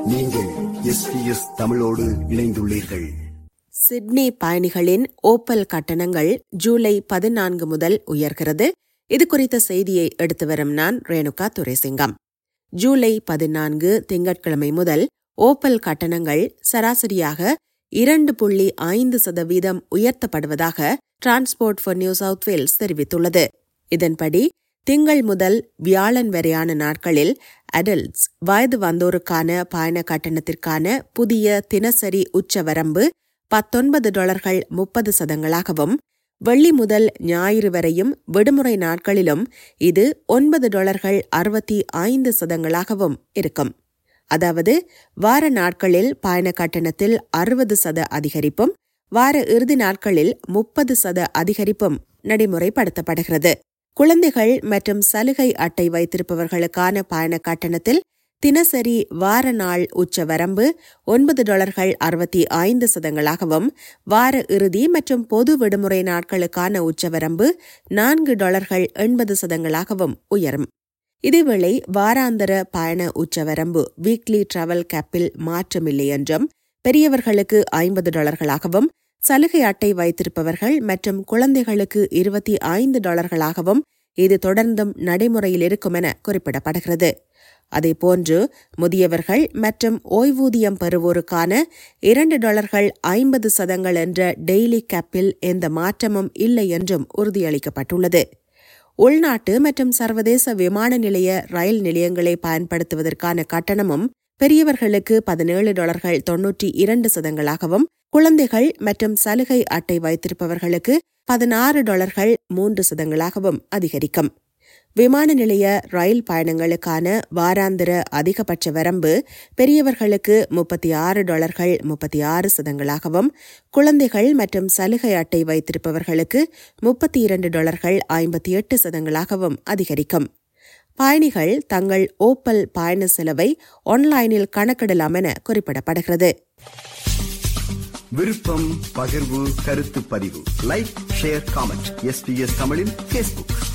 நீங்கள் எஸ்பிஎஸ் தமிழோடு இணைந்துள்ளீர்கள் சிட்னி பயணிகளின் ஓப்பல் கட்டணங்கள் ஜூலை பதினான்கு முதல் உயர்கிறது இது குறித்த செய்தியை எடுத்து வரும் நான் ரேணுகா துரைசிங்கம் ஜூலை பதினான்கு திங்கட்கிழமை முதல் ஓப்பல் கட்டணங்கள் சராசரியாக இரண்டு புள்ளி ஐந்து சதவீதம் உயர்த்தப்படுவதாக transport for New South Wales தெரிவித்துள்ளது இதன்படி திங்கள் முதல் வியாழன் வரையான நாட்களில் அடல்ட்ஸ் வயது வந்தோருக்கான பயண கட்டணத்திற்கான புதிய தினசரி உச்சவரம்பு பத்தொன்பது டாலர்கள் முப்பது சதங்களாகவும் வெள்ளி முதல் ஞாயிறு வரையும் விடுமுறை நாட்களிலும் இது ஒன்பது டாலர்கள் அறுபத்தி ஐந்து சதங்களாகவும் இருக்கும் அதாவது வார நாட்களில் பயண கட்டணத்தில் அறுபது சத அதிகரிப்பும் வார இறுதி நாட்களில் முப்பது சத அதிகரிப்பும் நடைமுறைப்படுத்தப்படுகிறது குழந்தைகள் மற்றும் சலுகை அட்டை வைத்திருப்பவர்களுக்கான பயண கட்டணத்தில் தினசரி வார நாள் உச்ச வரம்பு ஒன்பது டாலர்கள் அறுபத்தி ஐந்து சதங்களாகவும் வார இறுதி மற்றும் பொது விடுமுறை நாட்களுக்கான உச்சவரம்பு நான்கு டாலர்கள் எண்பது சதங்களாகவும் உயரும் இதேவேளை வாராந்தர பயண உச்சவரம்பு வீக்லி டிராவல் கேப்பில் மாற்றமில்லை என்றும் பெரியவர்களுக்கு ஐம்பது டாலர்களாகவும் சலுகை அட்டை வைத்திருப்பவர்கள் மற்றும் குழந்தைகளுக்கு இருபத்தி ஐந்து டாலர்களாகவும் இது தொடர்ந்தும் நடைமுறையில் இருக்கும் என குறிப்பிடப்படுகிறது அதேபோன்று முதியவர்கள் மற்றும் ஓய்வூதியம் பெறுவோருக்கான இரண்டு டாலர்கள் ஐம்பது சதங்கள் என்ற டெய்லி கேப்பில் எந்த மாற்றமும் இல்லை என்றும் உறுதியளிக்கப்பட்டுள்ளது உள்நாட்டு மற்றும் சர்வதேச விமான நிலைய ரயில் நிலையங்களை பயன்படுத்துவதற்கான கட்டணமும் பெரியவர்களுக்கு பதினேழு டாலர்கள் தொன்னூற்றி இரண்டு சதங்களாகவும் குழந்தைகள் மற்றும் சலுகை அட்டை வைத்திருப்பவர்களுக்கு பதினாறு டாலர்கள் மூன்று சதங்களாகவும் அதிகரிக்கும் விமான நிலைய ரயில் பயணங்களுக்கான வாராந்திர அதிகபட்ச வரம்பு பெரியவர்களுக்கு முப்பத்தி ஆறு டாலர்கள் முப்பத்தி ஆறு சதங்களாகவும் குழந்தைகள் மற்றும் சலுகை அட்டை வைத்திருப்பவர்களுக்கு முப்பத்தி இரண்டு டாலர்கள் ஐம்பத்தி எட்டு சதங்களாகவும் அதிகரிக்கும் பயணிகள் தங்கள் ஓப்பல் பயண செலவை ஆன்லைனில் கணக்கிடலாம் என குறிப்பிடப்படுகிறது விருப்பம் பகிர்வு கருத்து பதிவு லைக் ஷேர் காமெண்ட் எஸ்பிஎஸ் தமிழின் பேஸ்புக்